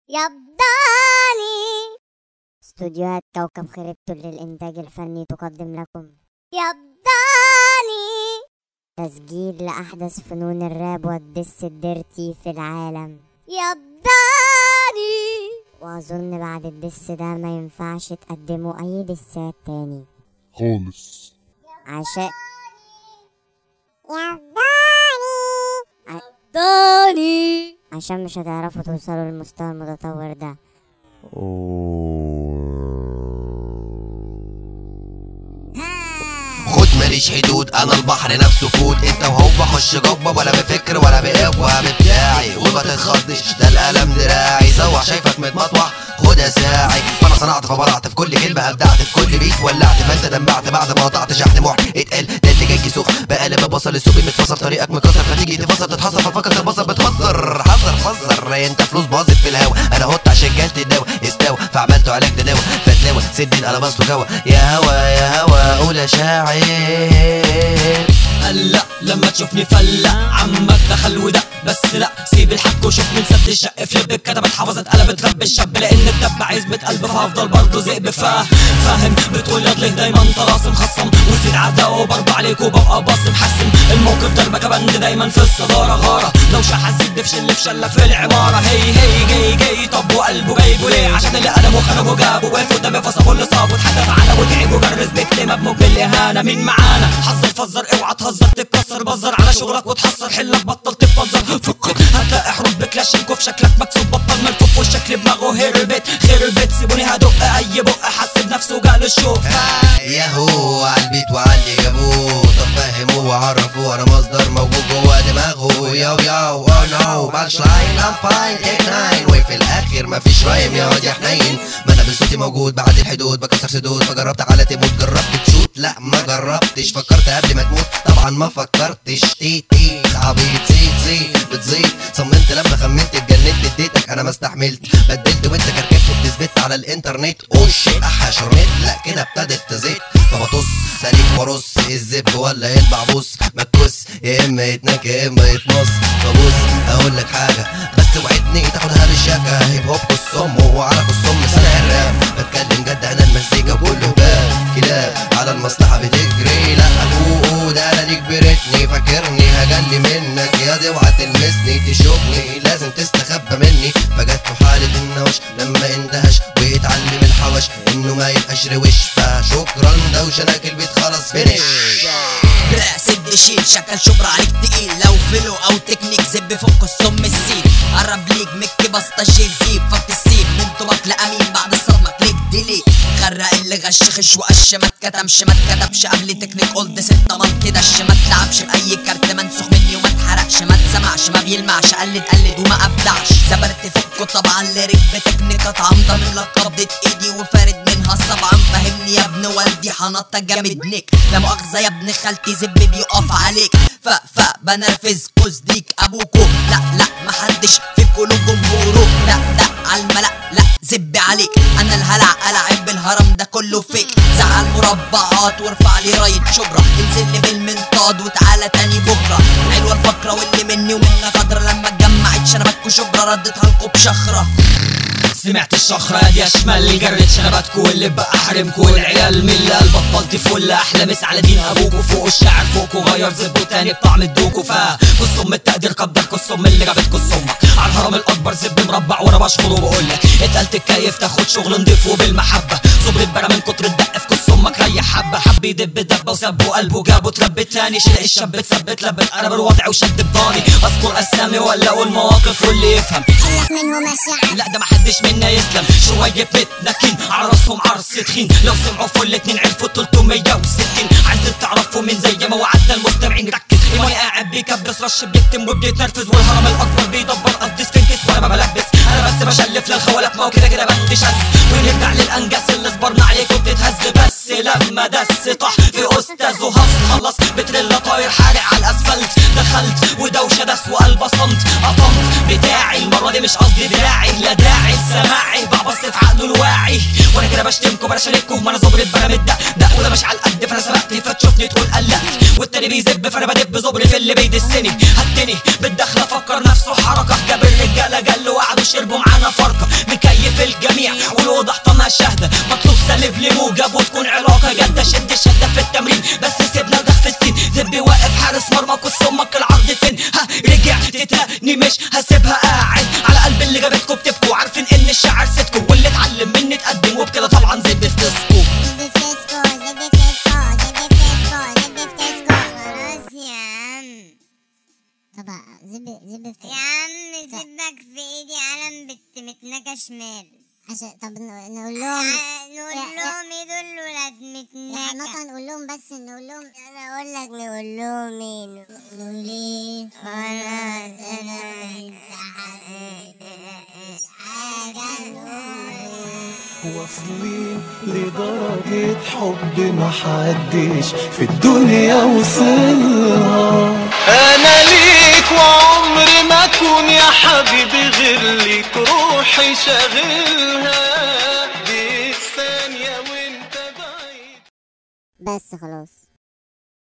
يبداني استوديوهات كوكب خريبته للإنتاج الفني تقدم لكم يبداني تسجيل لأحدث فنون الراب والدس الديرتي في العالم يبداني وأظن بعد الدس ده ما ينفعش تقدموا أي دسات تاني خالص عشان داني عشان مش هتعرفوا توصلوا للمستوى المتطور ده خد ماليش حدود انا البحر نفسه كود انت وهو بخش جوه ولا بفكر ولا بقوة بتاعي وما تتخضش ده القلم دراعي سوح شايفك متمطوح خدها ساعي فانا صنعت فبرعت في كل كلمه ابدعت في كل بيت ولعت فانت دمعت بعد ما قطعت شحن محن اتقل ده اللي جاي سخن بقلب بصل السوبي متفصل طريقك مكسر فتيجي تفصل تتحصر ففكك البصل بتهزر حذر حذر انت فلوس باظت في الهوا انا هوت عشان جالت الدواء استوى فعملته علاج ده دواء فتلاوى سدين انا بسطه جوا يا هوا يا هوا قول يا شاعر لا لما تشوفني فلا عمك دخل وده بس لا سيب الحق وشوف من سد الشق فليب كتبت حفظت قلبت رب الشاب لان الدب عزبة قلب فهفضل برضه ذئب فا فاهم بتقول يا ليه دايما طلاسم خصم وزيد عداء وبرضه عليك وببقى باص محسن الموقف ضربة كبند دايما في الصدارة غارة لو شحت زد في شل في شلة في العمارة هي هي جاي جاي طب وقلبه جايبه ليه عشان اللي قلبه خربه جابه وقف قدامي فصبه اللي صابه اتحدف على وتعب وجرس بكلمة بموج الاهانة مين معانا حذر فزر اوعى تهزر تتكسر بزر على شغلك وتحصر حلك بطل تتبزر فكر هتلاقي حروب بكلاشينكوف شكلك مكسوب بطل ملفوف والشكل دماغه هربت خربت سيبوني هدق اي بق حسب نفسه جال الشوف ياهو عالبيت وعلي جابوه طب فهموه وعرفوه انا مصدر موجود جوا دماغه ياو ياو او نو بانش لاين ام فاين تيك ناين وفي الاخر مفيش رايم يا واد يا حنين ما انا بصوتي موجود بعد الحدود بكسر سدود فجربت على تموت جربت تشوت لا ما جربتش فكرت قبل ما تموت طبعا ما فكرتش تي تي عبيط زيد زيد بتزيد صممت لما خمنت اتجننت اديتك انا ما استحملت بدلت وانت كركبت بتثبت على الانترنت اوش احا شرمت لا كده ابتدت تزيد فبطص سليك وارص الزب ولا البعبوس ما تكس يا اما يتنك يا اما يتمص فبص اقول لك حاجه بس وعدني تاخدها بالشكا هيب هوب الصم وعلى الصم سنة الراب بتكلم جد انا المزيكا كله باب كلاب على المصلحه بتجري لا فوق ده انا ليك برتني فاكرني هجلي منك يا دي اوعى تلمسني تشوفني لازم تستخبى مني فجت له حاله النوش لما اندهش ويتعلم الحوش انه ما يبقاش روش فشكرا دوشنك البيت خلاص فينش لا سد شيل شكل شبر عليك تقيل لو فلو او تكنيك زب فك السم السيل قرب ليك مك بسطة جيزيب فك السيب من طبق لأمين بعد الصدمة كليك ديليت غرق اللي غش خش وقش ما اتكتمش ما اتكتبش قبل تكنيك قلت ستة ما انتدش ما تلعبش بأي كارت منسوخ مني وما اتحرقش ما تسمعش ما بيلمعش قلد قلد وما ابدعش زبرت فكه طبعا ليريك بتكنيكة طعمضة من لك قبضة ايدي وفارد منها طبعا فهمني يا ابن والدي حنطة جامد نيك لا مؤاخذة يا ابن خالتي زب بيقف عليك ف ف بنرفز قصديك ابوكو لا لا محدش فيكو له جمهوره لا ده عالملا لا زب عليك انا الهلع العب بالهرم ده كله فيك زعل مربعات وارفع لي راية شبرا انزل لي بالمنطاد وتعالى تاني بكره حلوه الفقره واللي مني ومنك قدر لما اتجمعت شنبك وشبرا رديتها لكم بشخره سمعت الشخرة دي اشمل جرت شنباتكو اللي بقى حرمكو العيال من اللي قال بطلت فل احلى مس على دين ابوكو فوق الشعر فوقو غير زبو تاني بطعم الدوكو فا كسم التقدير قدر كسم اللي جابت كسمك على الهرم الاكبر زب مربع وانا بشخر وبقول لك اتقلت الكيف تاخد شغل نضيف وبالمحبه صبر البرا من كتر الدق في كس امك ريح حبه حب يدب دبه وسب وقلبه جابه تربي تاني شلق الشاب اتثبت لبت قلب الوضع وشد بضاني اذكر اسامي ولا اقول مواقف واللي يفهم قالك منهم الشعر لا ده محدش منا يسلم شوية متنكين على راسهم عرس تخين لو سمعوا فل اتنين عرفوا 360 عايزين تعرفوا مين زي ما وعدنا المستمعين ركز في مي قاعد بيكبس رش بيكتم وبيتنرفز والهرم الاكبر بيدبر قصدي سفنكس وانا ما بلبس انا بس بشلف للخوالق ما هو كده كده بندش هز ونرجع للانجاس اللي صبرنا عليه كنت تهز بس لما دس طح في استاذ وهص خلص بتريلا طاير حارق على الاسفلت دخلت ودوشه دس وقلب صمت قطمت بتاعي المره دي مش قصدي دراعي لا داعي لسماعي بعبصت في عقله الواعي وانا كده بشتمكم بلاش اشارككم ما انا زبرة برامد ده ده وده مش على القد فانا سبقت فتشوفني تقول قلقت والتاني بيزب فانا بدب زبر في اللي بيدسني هتني بالدخله فكر نفسه حركه جاب الرجاله جل وقعدوا شربوا معانا فرقه ليلتكم بتبكوا عارفين ان الشعر ستكم واللي اتعلم مني اتقدم وبكده طبعا زي بفتسكوا زبي فيسكو زبي فيسكو زبي فيسكو زبي فيسكو خلاص يا عم طبعا زبي زبي يا عم سيبك في ايدي علم بت متنكة شمال عشان طب ن- نقول لهم نقول يا- لهم ايه دول ولاد يا متنكة حماقة نقول لهم بس نقول لهم انا اقول لك نقول لهم ايه نقول ايه خلاص انا مش حاجة نقول واصلين لدرجة حب محدش في الدنيا وصلها أنا ليك وعمري ما أكون يا حبيبي غير ليك روحي شاغلها دي الثانية وانت بعيد بس خلاص